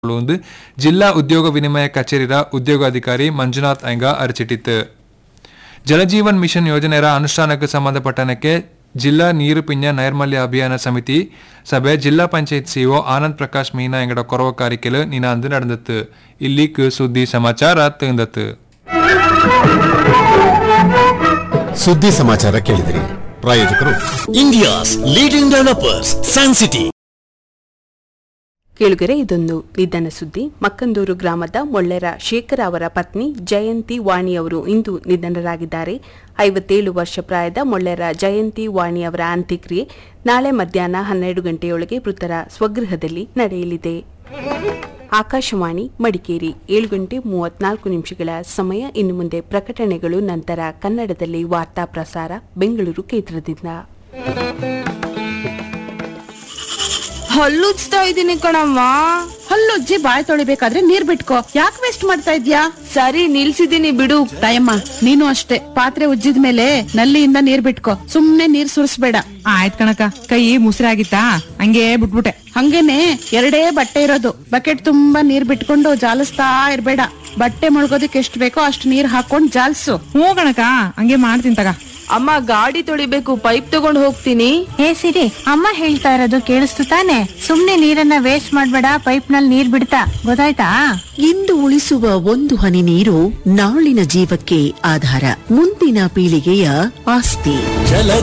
ಎಂದು ಜಿಲ್ಲಾ ಉದ್ಯೋಗ ವಿನಿಮಯ ಕಚೇರಿಯ ಉದ್ಯೋಗಾಧಿಕಾರಿ ಮಂಜುನಾಥ್ ಐಂಗ ಅರಚಿಟ್ಟಿತು ಜಲಜೀವನ್ ಮಿಷನ್ ಯೋಜನೆಯ ಅನುಷ್ಠಾನಕ್ಕೆ ಸಂಬಂಧಪಟ್ಟನಕ್ಕೆ ಜಿಲ್ಲಾ ನೀರು ಪಿಂಜ ನೈರ್ಮಲ್ಯ ಅಭಿಯಾನ ಸಮಿತಿ ಸಭೆ ಜಿಲ್ಲಾ ಪಂಚಾಯತ್ ಸಿಒ ಆನಂದ್ ಪ್ರಕಾಶ್ ಮೀನಾ ಎಂಗಡ ಕೊರವ ಕಾರಿಕೆಲು ನಿನಾಂದು ನಡೆದತ್ತು ಇಲ್ಲಿಕ್ ಸುದ್ದಿ ಸಮಾಚಾರ ತಿಂದತ್ತು ಸುದ್ದಿ ಸಮಾಚಾರ ಕೇಳಿದಿರಿ ಪ್ರಾಯೋಜಕರು India's leading developers San City ಕೇಳುಗರೆ ಇದೊಂದು ನಿಧನ ಸುದ್ದಿ ಮಕ್ಕಂದೂರು ಗ್ರಾಮದ ಮೊಳ್ಳೆರ ಶೇಖರ್ ಅವರ ಪತ್ನಿ ಜಯಂತಿ ವಾಣಿ ಅವರು ಇಂದು ನಿಧನರಾಗಿದ್ದಾರೆ ಐವತ್ತೇಳು ವರ್ಷ ಪ್ರಾಯದ ಮೊಳ್ಳೆರ ಜಯಂತಿ ವಾಣಿ ಅವರ ಅಂತ್ಯಕ್ರಿಯೆ ನಾಳೆ ಮಧ್ಯಾಹ್ನ ಹನ್ನೆರಡು ಗಂಟೆಯೊಳಗೆ ಮೃತರ ಸ್ವಗೃಹದಲ್ಲಿ ನಡೆಯಲಿದೆ ಆಕಾಶವಾಣಿ ಮಡಿಕೇರಿ ಏಳು ಗಂಟೆ ಮೂವತ್ನಾಲ್ಕು ನಿಮಿಷಗಳ ಸಮಯ ಇನ್ನು ಮುಂದೆ ಪ್ರಕಟಣೆಗಳು ನಂತರ ಕನ್ನಡದಲ್ಲಿ ವಾರ್ತಾ ಪ್ರಸಾರ ಬೆಂಗಳೂರು ಕೇಂದ್ರದಿಂದ ಹಲ್ಲುಜ್ತಾ ಇದೀನಿ ಕಣಮ್ಮ ಹಲ್ಲುಜ್ಜಿ ಬಾಯ್ ತೊಳಿಬೇಕಾದ್ರೆ ನೀರ್ ಬಿಟ್ಕೋ ಯಾಕೆ ವೇಸ್ಟ್ ಮಾಡ್ತಾ ಇದ್ಯಾ ಸರಿ ನಿಲ್ಸಿದೀನಿ ಬಿಡು ತಾಯಮ್ಮ ನೀನು ಅಷ್ಟೇ ಪಾತ್ರೆ ಉಜ್ಜಿದ ಮೇಲೆ ನಲ್ಲಿಯಿಂದ ನೀರ್ ಬಿಟ್ಕೋ ಸುಮ್ನೆ ನೀರ್ ಸುರಿಸ್ಬೇಡ ಆಯ್ತ್ ಕಣಕ ಕೈ ಮುಸ್ರಾಗಿತ್ತಾ ಹಂಗೆ ಬಿಟ್ಬಿಟ್ಟೆ ಹಂಗೇನೆ ಎರಡೇ ಬಟ್ಟೆ ಇರೋದು ಬಕೆಟ್ ತುಂಬಾ ನೀರ್ ಬಿಟ್ಕೊಂಡು ಜಾಲಿಸ್ತಾ ಇರ್ಬೇಡ ಬಟ್ಟೆ ಮುಳುಗೋದಕ್ಕೆ ಎಷ್ಟ್ ಬೇಕೋ ಅಷ್ಟ್ ನೀರ್ ಹಾಕೊಂಡ್ ಜಾಲ್ಸು ಹ್ಞೂ ಕಣಕ ಹಂಗೆ ಮಾಡ್ತೀನಿ ತಗ ಅಮ್ಮ ಗಾಡಿ ತೊಳಿಬೇಕು ಪೈಪ್ ತಗೊಂಡ್ ಹೋಗ್ತೀನಿ ಹೇ ಸಿರಿ ಅಮ್ಮ ಹೇಳ್ತಾ ಇರೋದು ಕೇಳಿಸ್ತು ತಾನೆ ಸುಮ್ನೆ ನೀರನ್ನ ವೇಸ್ಟ್ ಮಾಡ್ಬೇಡ ಪೈಪ್ ನಲ್ಲಿ ನೀರ್ ಬಿಡ್ತಾ ಗೊತ್ತಾಯ್ತಾ ಇಂದು ಉಳಿಸುವ ಒಂದು ಹನಿ ನೀರು ನಾಳಿನ ಜೀವಕ್ಕೆ ಆಧಾರ ಮುಂದಿನ ಪೀಳಿಗೆಯ ಆಸ್ತಿ ಜಲ